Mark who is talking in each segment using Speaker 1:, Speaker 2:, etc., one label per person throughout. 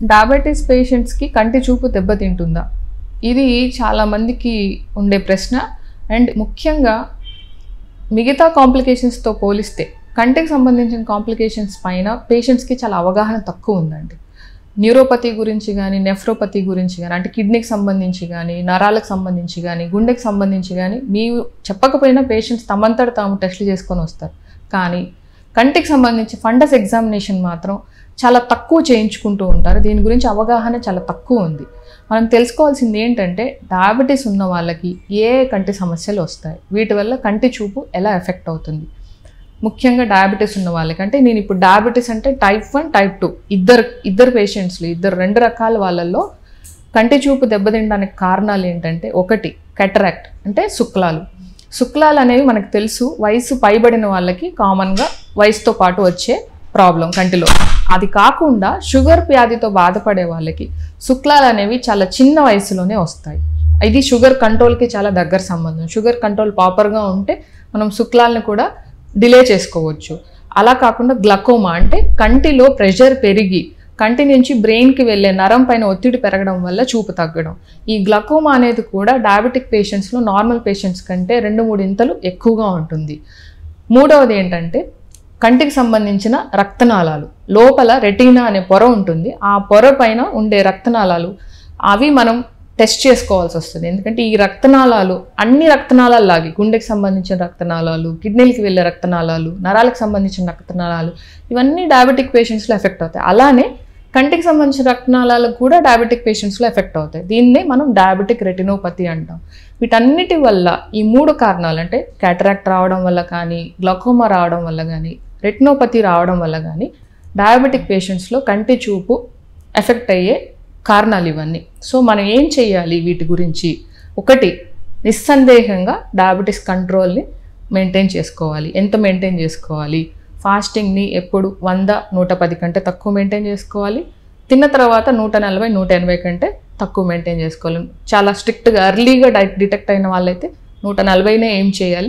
Speaker 1: diabetes పేషెంట్స్కి కంటి చూపు దెబ్బతింటుందా ఇది చాలా మందికి ఉండే ప్రశ్న అండ్ ముఖ్యంగా మిగతా కాంప్లికేషన్స్తో పోలిస్తే కంటికి సంబంధించిన కాంప్లికేషన్స్ పైన పేషెంట్స్కి చాలా అవగాహన తక్కువ ఉందండి న్యూరోపతి గురించి కానీ నెఫ్రోపతి గురించి కానీ అంటే కిడ్నీకి సంబంధించి కానీ నరాలకు సంబంధించి కానీ గుండెకి సంబంధించి కానీ మీరు చెప్పకపోయినా పేషెంట్స్ తమంతట తాము టెస్టులు చేసుకొని వస్తారు కానీ కంటికి సంబంధించి ఫండస్ ఎగ్జామినేషన్ మాత్రం చాలా తక్కువ చేయించుకుంటూ ఉంటారు దీని గురించి అవగాహన చాలా తక్కువ ఉంది మనం తెలుసుకోవాల్సింది ఏంటంటే డయాబెటీస్ ఉన్న వాళ్ళకి ఏ కంటి సమస్యలు వస్తాయి వీటి వల్ల కంటి చూపు ఎలా ఎఫెక్ట్ అవుతుంది ముఖ్యంగా డయాబెటీస్ ఉన్న వాళ్ళకి అంటే నేను ఇప్పుడు డయాబెటీస్ అంటే టైప్ వన్ టైప్ టూ ఇద్దరు ఇద్దరు పేషెంట్స్లో ఇద్దరు రెండు రకాల వాళ్ళల్లో కంటి చూపు దెబ్బతినడానికి కారణాలు ఏంటంటే ఒకటి కెటరాక్ట్ అంటే శుక్లాలు శుక్లాలు అనేవి మనకు తెలుసు వయసు పైబడిన వాళ్ళకి కామన్గా వయసుతో పాటు వచ్చే ప్రాబ్లం కంటిలో అది కాకుండా షుగర్ వ్యాధితో బాధపడే వాళ్ళకి శుక్లాలు అనేవి చాలా చిన్న వయసులోనే వస్తాయి ఇది షుగర్ కంట్రోల్కి చాలా దగ్గర సంబంధం షుగర్ కంట్రోల్ ప్రాపర్గా ఉంటే మనం శుక్లాలను కూడా డిలే చేసుకోవచ్చు అలా కాకుండా గ్లకోమా అంటే కంటిలో ప్రెషర్ పెరిగి కంటి నుంచి బ్రెయిన్కి వెళ్ళే నరం పైన ఒత్తిడి పెరగడం వల్ల చూపు తగ్గడం ఈ గ్లకోమా అనేది కూడా డయాబెటిక్ పేషెంట్స్లో నార్మల్ పేషెంట్స్ కంటే రెండు మూడు ఇంతలు ఎక్కువగా ఉంటుంది మూడవది ఏంటంటే కంటికి సంబంధించిన రక్తనాళాలు లోపల రెటీనా అనే పొర ఉంటుంది ఆ పొర పైన ఉండే రక్తనాళాలు అవి మనం టెస్ట్ చేసుకోవాల్సి వస్తుంది ఎందుకంటే ఈ రక్తనాళాలు అన్ని రక్తనాళాలు గుండెకి సంబంధించిన రక్తనాళాలు కిడ్నీలకి వెళ్ళే రక్తనాళాలు నరాలకు సంబంధించిన రక్తనాళాలు ఇవన్నీ డయాబెటిక్ పేషెంట్స్లో ఎఫెక్ట్ అవుతాయి అలానే కంటికి సంబంధించిన రక్తనాళాలకు కూడా డయాబెటిక్ పేషెంట్స్లో ఎఫెక్ట్ అవుతాయి దీన్నే మనం డయాబెటిక్ రెటినోపతి అంటాం వీటన్నిటి వల్ల ఈ మూడు కారణాలు అంటే క్యాటరాక్ట్ రావడం వల్ల కానీ గ్లకోమా రావడం వల్ల కానీ రెటినోపతి రావడం వల్ల కానీ డయాబెటిక్ పేషెంట్స్లో కంటి చూపు ఎఫెక్ట్ అయ్యే కారణాలు ఇవన్నీ సో మనం ఏం చేయాలి వీటి గురించి ఒకటి నిస్సందేహంగా డయాబెటీస్ కంట్రోల్ని మెయింటైన్ చేసుకోవాలి ఎంత మెయింటైన్ చేసుకోవాలి ఫాస్టింగ్ని ఎప్పుడు వంద నూట పది కంటే తక్కువ మెయింటైన్ చేసుకోవాలి తిన్న తర్వాత నూట నలభై నూట ఎనభై కంటే తక్కువ మెయింటైన్ చేసుకోవాలి చాలా స్ట్రిక్ట్గా ఎర్లీగా డై డిటెక్ట్ అయిన వాళ్ళైతే నూట నలభైనే ఏం చేయాలి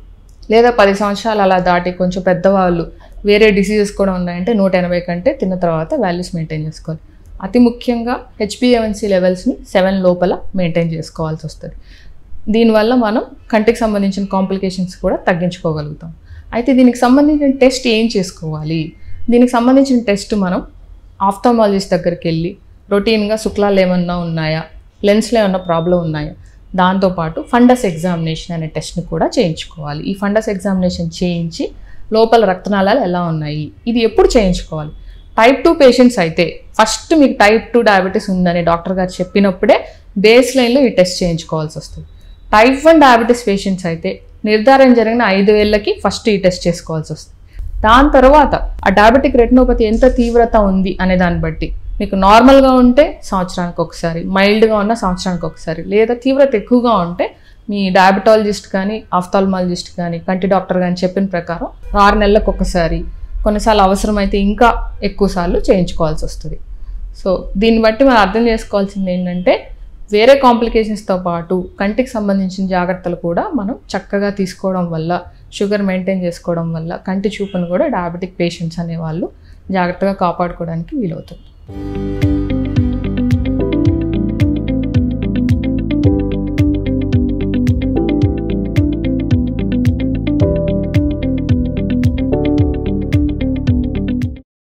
Speaker 1: లేదా పది సంవత్సరాలు అలా దాటి కొంచెం పెద్దవాళ్ళు వేరే డిసీజెస్ కూడా ఉన్నాయంటే నూట ఎనభై కంటే తిన్న తర్వాత వాల్యూస్ మెయింటైన్ చేసుకోవాలి అతి ముఖ్యంగా హెచ్పిఎవన్సీ లెవెల్స్ని సెవెన్ లోపల మెయింటైన్ చేసుకోవాల్సి వస్తుంది దీనివల్ల మనం కంటికి సంబంధించిన కాంప్లికేషన్స్ కూడా తగ్గించుకోగలుగుతాం అయితే దీనికి సంబంధించిన టెస్ట్ ఏం చేసుకోవాలి దీనికి సంబంధించిన టెస్ట్ మనం ఆఫ్థమాలజిస్ట్ దగ్గరికి వెళ్ళి రొటీన్గా శుక్లాలు ఏమన్నా ఉన్నాయా లెన్స్లో ఏమన్నా ప్రాబ్లం ఉన్నాయా దాంతోపాటు ఫండస్ ఎగ్జామినేషన్ అనే టెస్ట్ని కూడా చేయించుకోవాలి ఈ ఫండస్ ఎగ్జామినేషన్ చేయించి లోపల రక్తనాళాలు ఎలా ఉన్నాయి ఇది ఎప్పుడు చేయించుకోవాలి టైప్ టూ పేషెంట్స్ అయితే ఫస్ట్ మీకు టైప్ టూ డయాబెటీస్ ఉందని డాక్టర్ గారు చెప్పినప్పుడే బేస్ లైన్లో ఈ టెస్ట్ చేయించుకోవాల్సి వస్తుంది టైప్ వన్ డయాబెటీస్ పేషెంట్స్ అయితే నిర్ధారణ జరిగిన ఐదు వేళ్ళకి ఫస్ట్ ఈ టెస్ట్ చేసుకోవాల్సి వస్తుంది దాని తర్వాత ఆ డయాబెటిక్ రెటినోపతి ఎంత తీవ్రత ఉంది అనే దాన్ని బట్టి మీకు నార్మల్గా ఉంటే సంవత్సరానికి ఒకసారి మైల్డ్గా ఉన్న సంవత్సరానికి ఒకసారి లేదా తీవ్రత ఎక్కువగా ఉంటే మీ డయాబెటాలజిస్ట్ కానీ ఆఫ్థాల్మాలజిస్ట్ కానీ కంటి డాక్టర్ కానీ చెప్పిన ప్రకారం ఆరు నెలలకు ఒకసారి కొన్నిసార్లు అవసరమైతే ఇంకా ఎక్కువ సార్లు చేయించుకోవాల్సి వస్తుంది సో దీన్ని బట్టి మనం అర్థం చేసుకోవాల్సింది ఏంటంటే వేరే కాంప్లికేషన్స్తో పాటు కంటికి సంబంధించిన జాగ్రత్తలు కూడా మనం చక్కగా తీసుకోవడం వల్ల షుగర్ మెయింటైన్ చేసుకోవడం వల్ల కంటి చూపును కూడా డయాబెటిక్ పేషెంట్స్ అనేవాళ్ళు జాగ్రత్తగా కాపాడుకోవడానికి వీలవుతుంది